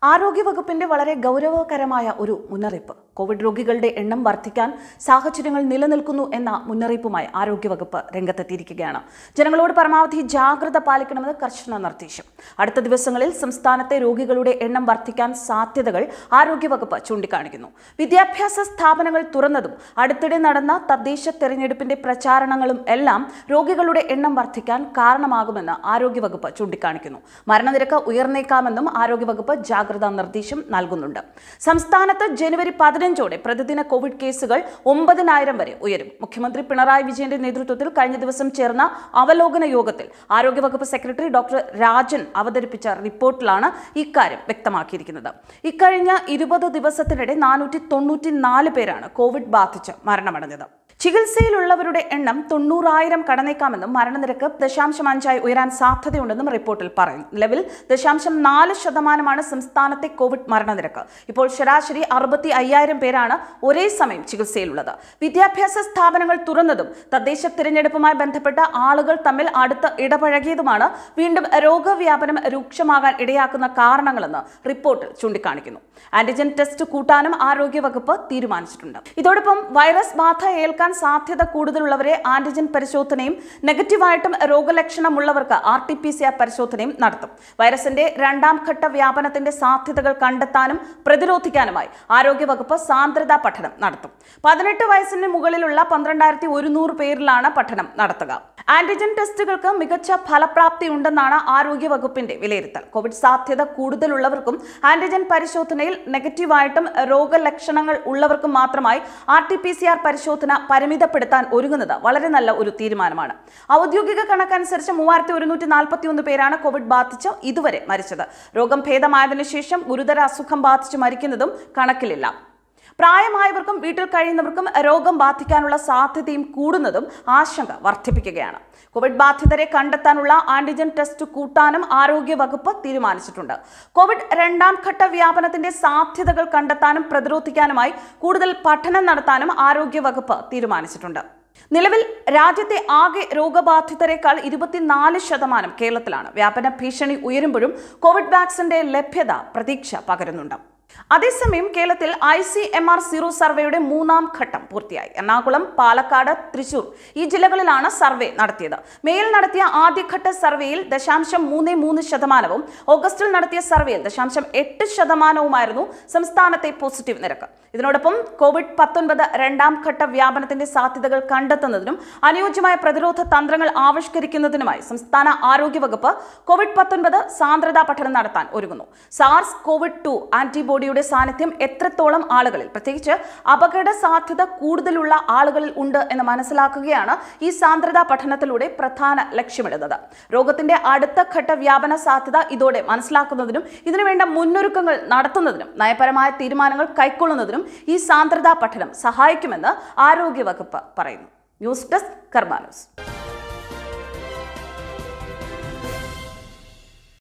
ആരോഗ്യവകുപ്പിന്റെ വളരെ ഗൗരവകരമായ ഒരു മുന്നറിയിപ്പ് കോവിഡ് രോഗികളുടെ എണ്ണം വർദ്ധിക്കാൻ സാഹചര്യങ്ങൾ നിലനിൽക്കുന്നു എന്ന മുന്നറിയിപ്പുമായി ആരോഗ്യവകുപ്പ് രംഗത്തെത്തിയിരിക്കുകയാണ് ജനങ്ങളോട് പരമാവധി ജാഗ്രത പാലിക്കണമെന്ന് കർശന നിർദ്ദേശം അടുത്ത ദിവസങ്ങളിൽ സംസ്ഥാനത്തെ രോഗികളുടെ എണ്ണം വർദ്ധിക്കാൻ സാധ്യതകൾ ആരോഗ്യവകുപ്പ് ചൂണ്ടിക്കാണിക്കുന്നു വിദ്യാഭ്യാസ സ്ഥാപനങ്ങൾ തുറന്നതും അടുത്തിടെ നടന്ന തദ്ദേശ തെരഞ്ഞെടുപ്പിന്റെ പ്രചാരണങ്ങളും എല്ലാം രോഗികളുടെ എണ്ണം വർദ്ധിക്കാൻ കാരണമാകുമെന്ന് ആരോഗ്യവകുപ്പ് ചൂണ്ടിക്കാണിക്കുന്നു മരണനിരക്ക് ഉയർന്നേക്കാമെന്നും ആരോഗ്യവകുപ്പ് ജാഗ്രതാ നിർദ്ദേശം നൽകുന്നുണ്ട് സംസ്ഥാനത്ത് ജനുവരി പതിനഞ്ചോടെ പ്രതിദിന കോവിഡ് കേസുകൾ ഒമ്പതിനായിരം വരെ ഉയരും മുഖ്യമന്ത്രി പിണറായി വിജയന്റെ നേതൃത്വത്തിൽ കഴിഞ്ഞ ദിവസം ചേർന്ന അവലോകന യോഗത്തിൽ ആരോഗ്യവകുപ്പ് സെക്രട്ടറി ഡോക്ടർ രാജൻ അവതരിപ്പിച്ച റിപ്പോർട്ടിലാണ് ഇക്കാര്യം വ്യക്തമാക്കിയിരിക്കുന്നത് ഇക്കഴിഞ്ഞ ഇരുപത് ദിവസത്തിനിടെ നാനൂറ്റി തൊണ്ണൂറ്റി നാല് പേരാണ് കോവിഡ് ബാധിച്ച് മരണമടഞ്ഞത് ചികിത്സയിലുള്ളവരുടെ എണ്ണം തൊണ്ണൂറായിരം കടന്നേക്കാമെന്നും മരണനിരക്ക് ദശാംശം അഞ്ചായി ഉയരാൻ സാധ്യതയുണ്ടെന്നും റിപ്പോർട്ടിൽ പറയുന്നു നിലവിൽ ദശാംശം നാല് ശതമാനമാണ് സംസ്ഥാനത്തെ കോവിഡ് മരണനിരക്ക് ഇപ്പോൾ ശരാശരി അറുപത്തി അയ്യായിരം പേരാണ് ഒരേ സമയം ചികിത്സയിലുള്ളത് വിദ്യാഭ്യാസ സ്ഥാപനങ്ങൾ തുറന്നതും തദ്ദേശ തിരഞ്ഞെടുപ്പുമായി ബന്ധപ്പെട്ട ആളുകൾ തമ്മിൽ അടുത്ത് ഇടപഴകിയതുമാണ് വീണ്ടും രോഗവ്യാപനം രൂക്ഷമാകാൻ ഇടയാക്കുന്ന കാരണങ്ങളെന്ന് റിപ്പോർട്ടിൽ ചൂണ്ടിക്കാണിക്കുന്നു ആന്റിജൻ ടെസ്റ്റ് കൂട്ടാനും ആരോഗ്യവകുപ്പ് തീരുമാനിച്ചിട്ടുണ്ട് ഇതോടൊപ്പം വൈറസ് ബാധ ഏൽക്കാൻ സാധ്യത കൂടുതലുള്ളവരെ ആന്റിജൻ പരിശോധനയും നെഗറ്റീവായിട്ടും രോഗലക്ഷണമുള്ളവർക്ക് R T P C R പരിശോധനയും നടത്തും വൈറസിന്റെ രണ്ടാം ഘട്ട വ്യാപനത്തിന്റെ സാധ്യതകൾ കണ്ടെത്താനും പ്രതിരോധിക്കാനുമായി ആരോഗ്യവകുപ്പ് സാന്ദ്രതാ പഠനം നടത്തും പതിനെട്ട് വയസ്സിന് മുകളിലുള്ള പന്ത്രണ്ടായിരത്തി ഒരുന്നൂറ് പേരിലാണ് പഠനം നടത്തുക ആന്റിജൻ ടെസ്റ്റുകൾക്ക് മികച്ച ഫലപ്രാപ്തി ഉണ്ടെന്നാണ് ആരോഗ്യവകുപ്പിന്റെ വിലയിരുത്തൽ കോവിഡ് സാധ്യത കൂടുതലുള്ളവർക്കും ആന്റിജൻ പരിശോധനയിൽ നെഗറ്റീവായിട്ടും രോഗലക്ഷണങ്ങൾ ഉള്ളവർക്കും മാത്രമായി R T P C R പരിശോധന പരിമിതപ്പെടുത്താൻ ഒരുങ്ങുന്നത് വളരെ നല്ല ഒരു തീരുമാനമാണ് ഔദ്യോഗിക കണക്കനുസരിച്ച് മൂവായിരത്തി ഒരുന്നൂറ്റി നാൽപ്പത്തി ഒന്ന് പേരാണ് കോവിഡ് ബാധിച്ച് ഇതുവരെ മരിച്ചത് രോഗം ഭേദമായതിനു ശേഷം ഗുരുതര അസുഖം ബാധിച്ച് മരിക്കുന്നതും കണക്കിലില്ല പ്രായമായവർക്കും വീട്ടിൽ കഴിയുന്നവർക്കും രോഗം ബാധിക്കാനുള്ള സാധ്യതയും കൂടുന്നതും ആശങ്ക വർദ്ധിപ്പിക്കുകയാണ് കോവിഡ് ബാധിതരെ കണ്ടെത്താനുള്ള ആന്റിജൻ ടെസ്റ്റ് കൂട്ടാനും ആരോഗ്യ വകുപ്പ് തീരുമാനിച്ചിട്ടുണ്ട് കോവിഡ് രണ്ടാം ഘട്ട വ്യാപനത്തിന്റെ സാധ്യതകൾ കണ്ടെത്താനും പ്രതിരോധിക്കാനുമായി കൂടുതൽ പഠനം നടത്താനും ആരോഗ്യ വകുപ്പ് തീരുമാനിച്ചിട്ടുണ്ട് നിലവിൽ രാജ്യത്തെ ആകെ രോഗബാധിതരെക്കാൾ ഇരുപത്തിനാല് ശതമാനം കേരളത്തിലാണ് വ്യാപന ഭീഷണി ഉയരുമ്പോഴും കോവിഡ് വാക്സിന്റെ ലഭ്യത പ്രതീക്ഷ പകരുന്നുണ്ട് അതേസമയം കേരളത്തിൽ I C M R sero സർവേയുടെ മൂന്നാം ഘട്ടം പൂർത്തിയായി എറണാകുളം പാലക്കാട് തൃശൂർ ഈ ജില്ലകളിലാണ് സർവേ നടത്തിയത് മേയിൽ നടത്തിയ ആദ്യഘട്ട സർവേയിൽ ദശാംശം മൂന്ന് മൂന്ന് ശതമാനവും ഓഗസ്റ്റിൽ നടത്തിയ സർവേയിൽ ദശാംശം എട്ട് ശതമാനവുമായിരുന്നു സംസ്ഥാനത്തെ പോസിറ്റീവ് നിരക്ക് ഇതിനോടൊപ്പം കോവിഡ് പത്തൊൻപത് രണ്ടാം ഘട്ട വ്യാപനത്തിന്റെ സാധ്യതകൾ കണ്ടെത്തുന്നതിനും അനുയോജ്യമായ പ്രതിരോധ തന്ത്രങ്ങൾ ആവിഷ്കരിക്കുന്നതിനുമായി സംസ്ഥാന ആരോഗ്യവകുപ്പ് കോവിഡ് പത്തൊൻപത് സാന്ദ്രതാ പഠനം നടത്താൻ ഒരുങ്ങുന്നു സാർസ് കോവിഡ് ടു ആന്റിബോഡിയുടെ സാന്നിധ്യം എത്രത്തോളം ആളുകളിൽ പ്രത്യേകിച്ച് അപകട സാധ്യത കൂടുതലുള്ള ആളുകളിൽ ഉണ്ട് എന്ന് മനസ്സിലാക്കുകയാണ് ഈ സാന്ദ്രതാ പഠനത്തിലൂടെ പ്രധാന ലക്ഷ്യമിടുന്നത് രോഗത്തിന്റെ അടുത്ത ഘട്ട വ്യാപന സാധ്യത ഇതോടെ മനസ്സിലാക്കുന്നതിനും ഇതിനുവേണ്ട മുന്നൊരുക്കങ്ങൾ നടത്തുന്നതിനും നയപരമായ തീരുമാനങ്ങൾ കൈക്കൊള്ളുന്നതിനും ഈ സാന്ദ്രതാ പഠനം സഹായിക്കുമെന്ന് ആരോഗ്യവകുപ്പ് പറയുന്നു ന്യൂസ് ഡെസ്ക് കർമാനൂസ്